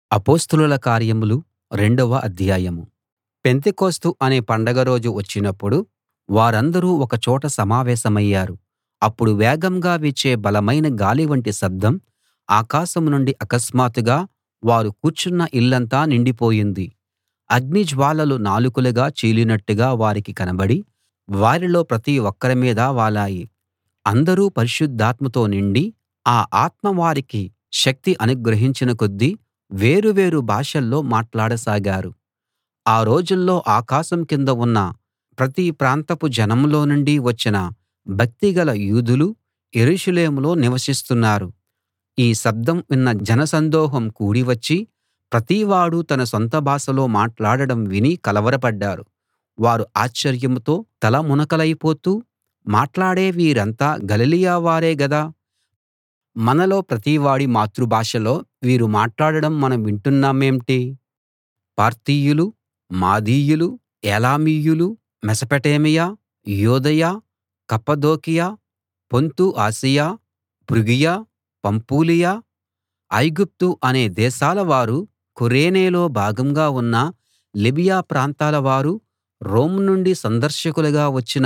అపొస్తలుల కార్యములు రెండవ అధ్యాయం పెంతెకొస్తు అనే పండగ రోజు వచ్చినప్పుడు వారందరూ ఒక చోట సమావేశమయ్యారు అప్పుడు వేగంగా వీచే బలమైన గాలి వంటి శబ్దం ఆకాశం నుండి అకస్మాత్తుగా వారు కూర్చున్న ఇల్లంతా నిండిపోయింది అగ్నిజ్వాలలు నాలుకలుగా చీలినట్టుగా వారికి కనబడి వారిలో ప్రతి ఒక్కరి మీదా వాలాయి అందరూ పరిశుద్ధాత్మతో నిండి ఆ ఆత్మ వారికి శక్తి అనుగ్రహించిన కొద్దీ వేరు వేరు భాషల్లో మాట్లాడసాగారు ఆ రోజుల్లో ఆకాశం కింద ఉన్న ప్రతి ప్రాంతపు జనంలో నుండి వచ్చిన భక్తిగల యూదులు యెరూషలేములో నివసిస్తున్నారు ఈ శబ్దం విన్న జనసందోహం కూడి వచ్చి ప్రతివాడూ తన సొంత భాషలో మాట్లాడడం విని కలవరపడ్డారు వారు ఆశ్చర్యంతో తలమునకలైపోతూ మాట్లాడే వీరంతా గలిలయ వారే గదా మనలో ప్రతివాడి మాతృభాషలో వీరు మాట్లాడడం మనం వింటున్నామేంటి పార్తీయులు మాదీయులు ఏలామీయులు మెసపటేమియా యూదయ కప్పదొకియ పొంతు ఆసియ ఫ్రుగియ పంఫూలియ ఐగుప్తు అనే దేశాల వారు కురేనేలో భాగంగా ఉన్న లిబియ ప్రాంతాల వారు రోమ్ నుండి సందర్శకులుగా వచ్చిన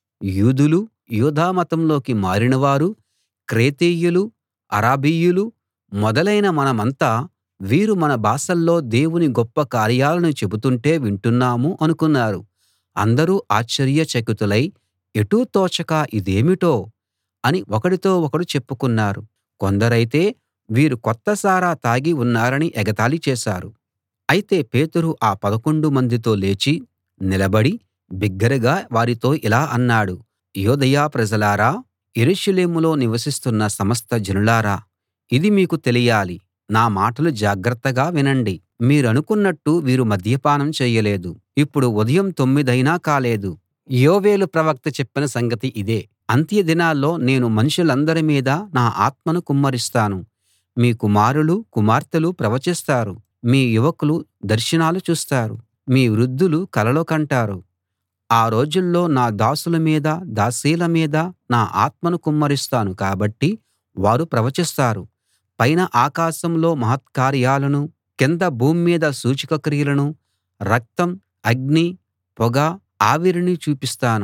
యూదులు యూదా మతంలోకి మారినవారు క్రేతీయులు అరబీయులు మొదలైన మనమంతా వీరు మన భాషల్లో దేవుని గొప్ప కార్యాలను చెబుతుంటే వింటున్నాము అనుకున్నారు అందరూ ఆశ్చర్యచకితులై ఎటూ తోచక ఇదేమిటో అని ఒకడితో ఒకడు చెప్పుకున్నారు కొందరైతే వీరు కొత్త సారా తాగి ఉన్నారని ఎగతాళి చేశారు అయితే పేతురు ఆ పదకొండు మందితో లేచి నిలబడి బిగ్గరగా వారితో ఇలా అన్నాడు యూదయ ప్రజలారా యెరూషలేములో నివసిస్తున్న సమస్త జనులారా ఇది మీకు తెలియాలి నా మాటలు జాగ్రత్తగా వినండి మీరనుకున్నట్టు వీరు మద్యపానం చేయలేదు ఇప్పుడు ఉదయం తొమ్మిదైనా కాలేదు యోవేలు ప్రవక్త చెప్పిన సంగతి ఇదే అంత్య దినాల్లో నేను మనుషులందరి మీద నా ఆత్మను కుమ్మరిస్తాను మీ కుమారులు కుమార్తెలు ప్రవచిస్తారు మీ యువకులు దర్శనాలు చూస్తారు మీ వృద్ధులు కలలు కంటారు ఆ రోజుల్లో నా దాసుల మీద దాసీల మీద నా ఆత్మను కుమ్మరిస్తాను కాబట్టి వారు ప్రవచిస్తారు పైన ఆకాశంలో మహత్కార్యాలను కింద భూమ్మీద సూచక క్రియలను రక్తం అగ్ని పొగ ఆవిరిని చూపిస్తాను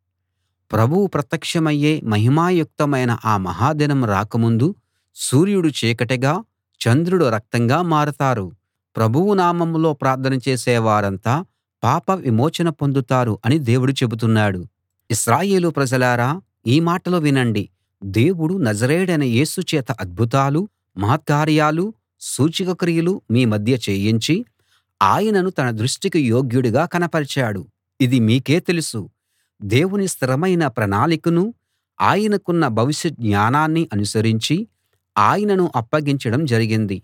ప్రభువు ప్రత్యక్షమయ్యే మహిమాయుక్తమైన ఆ మహాదినం రాకముందు సూర్యుడు చీకటిగా చంద్రుడు రక్తంగా మారతారు ప్రభువు నామంలో ప్రార్థన చేసే వారంతా పాప విమోచన పొందుతారు అని దేవుడు చెబుతున్నాడు ఇశ్రాయేలు ప్రజలారా ఈ మాటలు వినండి దేవుడు నజరేయుడైన యేసు చేత అద్భుతాలు మహత్కార్యాలు సూచక క్రియలు మీ మధ్య చేయించి ఆయనను తన దృష్టికి యోగ్యుడిగా కనపరిచాడు ఇది మీకే తెలుసు దేవుని స్థిరమైన ప్రణాళికను ఆయనకున్న భవిష్యత్ జ్ఞానాన్ని అనుసరించి ఆయనను అప్పగించడం జరిగింది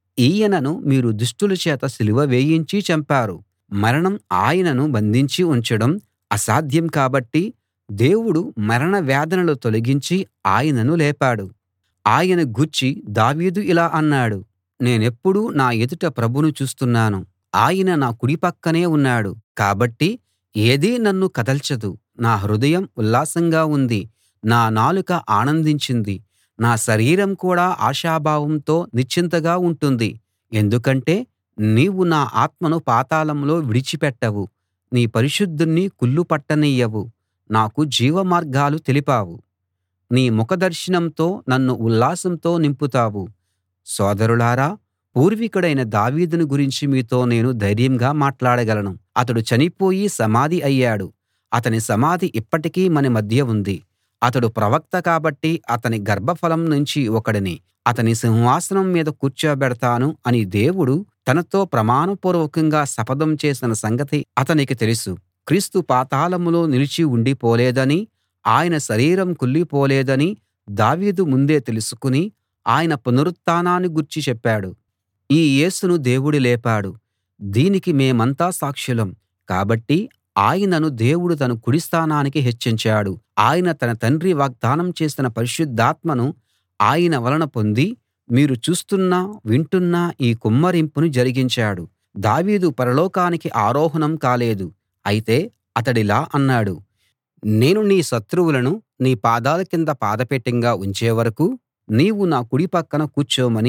ఈయనను మీరు దుష్టుల చేత సిలువ వేయించి చంపారు మరణం ఆయనను బంధించి ఉంచడం అసాధ్యం కాబట్టి దేవుడు మరణ వేదనలు తొలగించి ఆయనను లేపాడు ఆయన గూర్చి దావీదు ఇలా అన్నాడు నేనెప్పుడూ నా ఎదుట ప్రభువును చూస్తున్నాను ఆయన నా కుడి పక్కనే ఉన్నాడు కాబట్టి ఏదీ నన్ను కదల్చదు నా హృదయం ఉల్లాసంగా ఉంది నా నాలుక ఆనందించింది నా శరీరం కూడా ఆశాభావంతో నిశ్చింతగా ఉంటుంది ఎందుకంటే నీవు నా ఆత్మను పాతాళంలో విడిచిపెట్టవు నీ పరిశుద్ధుణ్ణి కుళ్ళు పట్టనియ్యవు నాకు జీవమార్గాలు తెలిపావు నీ ముఖదర్శనంతో నన్ను ఉల్లాసంతో నింపుతావు సోదరులారా పూర్వికుడైన దావీదును గురించి మీతో నేను ధైర్యంగా మాట్లాడగలను అతడు చనిపోయి సమాధి అయ్యాడు అతని సమాధి ఇప్పటికీ మన మధ్య ఉంది అతడు ప్రవక్త కాబట్టి అతని గర్భఫలం నుంచి ఒకడిని అతని సింహాసనం మీద కూర్చోబెడతాను అని దేవుడు తనతో ప్రమాణపూర్వకంగా శపథం చేసిన సంగతి అతనికి తెలుసు క్రీస్తు పాతాళంలో నిలిచి ఉండిపోలేదని ఆయన శరీరం కుళ్ళిపోలేదని దావీదు ముందే తెలుసుకుని ఆయన పునరుత్థానాన్ని గూర్చి చెప్పాడు ఈ యేసును దేవుడు లేపాడు దీనికి మేమంతా సాక్షులం కాబట్టి ఆయనను దేవుడు తన కుడి స్థానానికి హెచ్చించాడు ఆయన తన తండ్రి వాగ్దానం చేసిన పరిశుద్ధాత్మను ఆయన వలన పొంది మీరు చూస్తున్న వింటున్న ఈ కుమ్మరింపును జరిగించాడు దావీదు పరలోకానికి ఆరోహణం కాలేదు అయితే అతడిలా అన్నాడు నేను నీ శత్రువులను నీ పాదాల కింద పాదపీఠంగా ఉంచే వరకూ నీవు నా కుడి పక్కన కూర్చోమని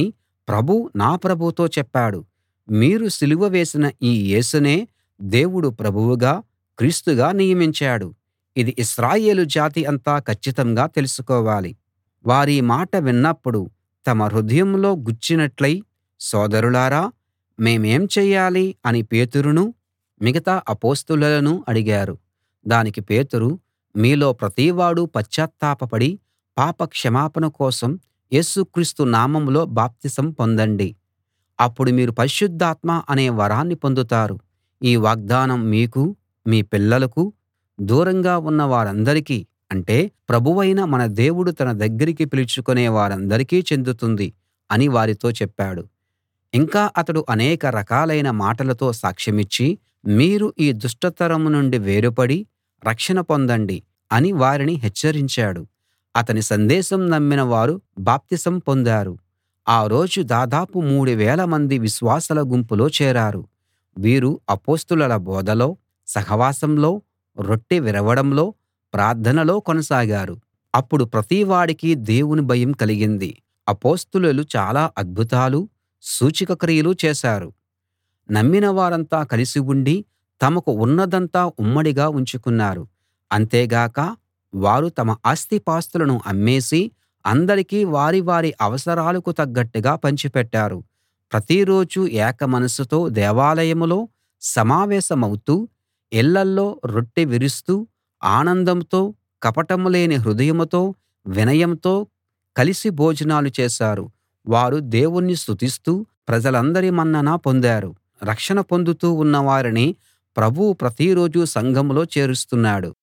ప్రభువు నా ప్రభువుతో చెప్పాడు మీరు సిలువ వేసిన ఈ యేసునే దేవుడు ప్రభువుగా క్రీస్తుగా నియమించాడు ఇది ఇశ్రాయేలు జాతి అంతా కచ్చితంగా తెలుసుకోవాలి వారీ మాట విన్నప్పుడు తమ హృదయంలో గుచ్చినట్లై సోదరులారా మేమేం చెయ్యాలి అని పేతురునూ మిగతా అపొస్తలులను అడిగారు దానికి పేతురు మీలో ప్రతివాడూ పశ్చాత్తాపపడి పాప క్షమాపణ కోసం యేసు క్రీస్తు నామంలో బాప్తిసం పొందండి అప్పుడు మీరు పరిశుద్ధాత్మ అనే వరాన్ని పొందుతారు ఈ వాగ్దానం మీకూ మీ పిల్లలకూ దూరంగా ఉన్న వారందరికీ అంటే ప్రభువైన మన దేవుడు తన దగ్గరికి పిలుచుకునే వారందరికీ చెందుతుంది అని వారితో చెప్పాడు ఇంకా అతడు అనేక రకాలైన మాటలతో సాక్ష్యమిచ్చి మీరు ఈ దుష్టతరం నుండి వేరుపడి రక్షణ పొందండి అని వారిని హెచ్చరించాడు అతని సందేశం నమ్మిన వారు బాప్తిసం పొందారు ఆ రోజు దాదాపు మూడు వేల మంది విశ్వాసుల గుంపులో చేరారు వీరు అపొస్తలుల బోధలో సహవాసంలో రొట్టె విరవడంలో ప్రార్థనలో కొనసాగారు అప్పుడు ప్రతివాడికి దేవుని భయం కలిగింది అపొస్తలులు చాలా అద్భుతాలు సూచక క్రియలు చేశారు నమ్మిన వారంతా కలిసి ఉండి తమకు ఉన్నదంతా ఉమ్మడిగా ఉంచుకున్నారు అంతేగాక వారు తమ ఆస్తిపాస్తులను అమ్మేసి అందరికీ వారి వారి అవసరాలకు తగ్గట్టుగా పంచిపెట్టారు ప్రతిరోజూ ఏక మనసుతో దేవాలయంలో సమావేశమౌతూ ఇళ్ళల్లో రొట్టె విరుస్తూ ఆనందంతో కపటం లేని హృదయంతో వినయంతో కలిసి భోజనాలు చేశారు వారు దేవుణ్ణి స్తుతిస్తూ ప్రజలందరి మన్నన పొందారు రక్షణ పొందుతూ ఉన్న వారిని ప్రభువు ప్రతిరోజూ సంఘంలో చేరుస్తున్నాడు